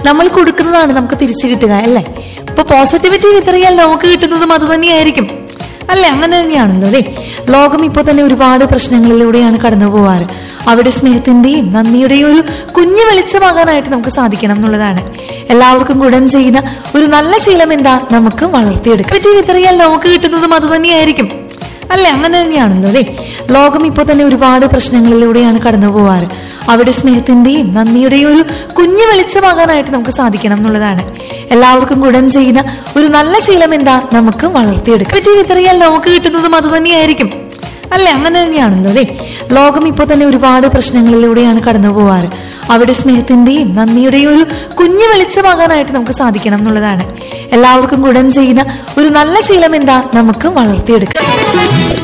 നമ്മൾ കൊടുക്കുന്നതാണ് നമുക്ക് തിരിച്ചു കിട്ടുക അല്ലേ ഇപ്പൊ പോസിറ്റിവിറ്റി വിതറിയാൽ നമുക്ക് കിട്ടുന്നതും അത് തന്നെയായിരിക്കും അല്ലെ അങ്ങനെ തന്നെയാണല്ലോ അല്ലേ ലോകം ഇപ്പോൾ തന്നെ ഒരുപാട് പ്രശ്നങ്ങളിലൂടെയാണ് കടന്നു പോവാറ് അവിടെ സ്നേഹത്തിന്റെയും നന്ദിയുടെയും ഒരു കുഞ്ഞു വെളിച്ചമാകാനായിട്ട് നമുക്ക് സാധിക്കണം എന്നുള്ളതാണ് എല്ലാവർക്കും ഗുണം ചെയ്യുന്ന ഒരു നല്ല ശീലം എന്താ നമുക്ക് വളർത്തിയെടുക്കാം പറ്റി വിതറിയാൽ നമുക്ക് കിട്ടുന്നതും അത് തന്നെയായിരിക്കും അല്ലെ അങ്ങനെ തന്നെയാണല്ലോ അല്ലേ ലോകം ഇപ്പോൾ തന്നെ ഒരുപാട് പ്രശ്നങ്ങളിലൂടെയാണ് കടന്നു പോവാറ് അവിടെ സ്നേഹത്തിന്റെയും നന്ദിയുടെയും ഒരു കുഞ്ഞു വെളിച്ചമാകാനായിട്ട് നമുക്ക് സാധിക്കണം എന്നുള്ളതാണ് എല്ലാവർക്കും ഗുണം ചെയ്യുന്ന ഒരു നല്ല ശീലം എന്താ നമുക്ക് വളർത്തിയെടുക്കാം പറ്റി വിതറിയാൽ നമുക്ക് കിട്ടുന്നതും അത് തന്നെയായിരിക്കും അല്ലെ അങ്ങനെ തന്നെയാണല്ലോ അല്ലേ ലോകം ഇപ്പോൾ തന്നെ ഒരുപാട് പ്രശ്നങ്ങളിലൂടെയാണ് കടന്നു പോവാറ് അവിടെ സ്നേഹത്തിന്റെയും നന്ദിയുടെയും ഒരു കുഞ്ഞു വെളിച്ചമാകാനായിട്ട് നമുക്ക് സാധിക്കണം എന്നുള്ളതാണ് എല്ലാവർക്കും ഗുണം ചെയ്യുന്ന ഒരു നല്ല ശീലം എന്താ നമുക്ക് വളർത്തിയെടുക്കാം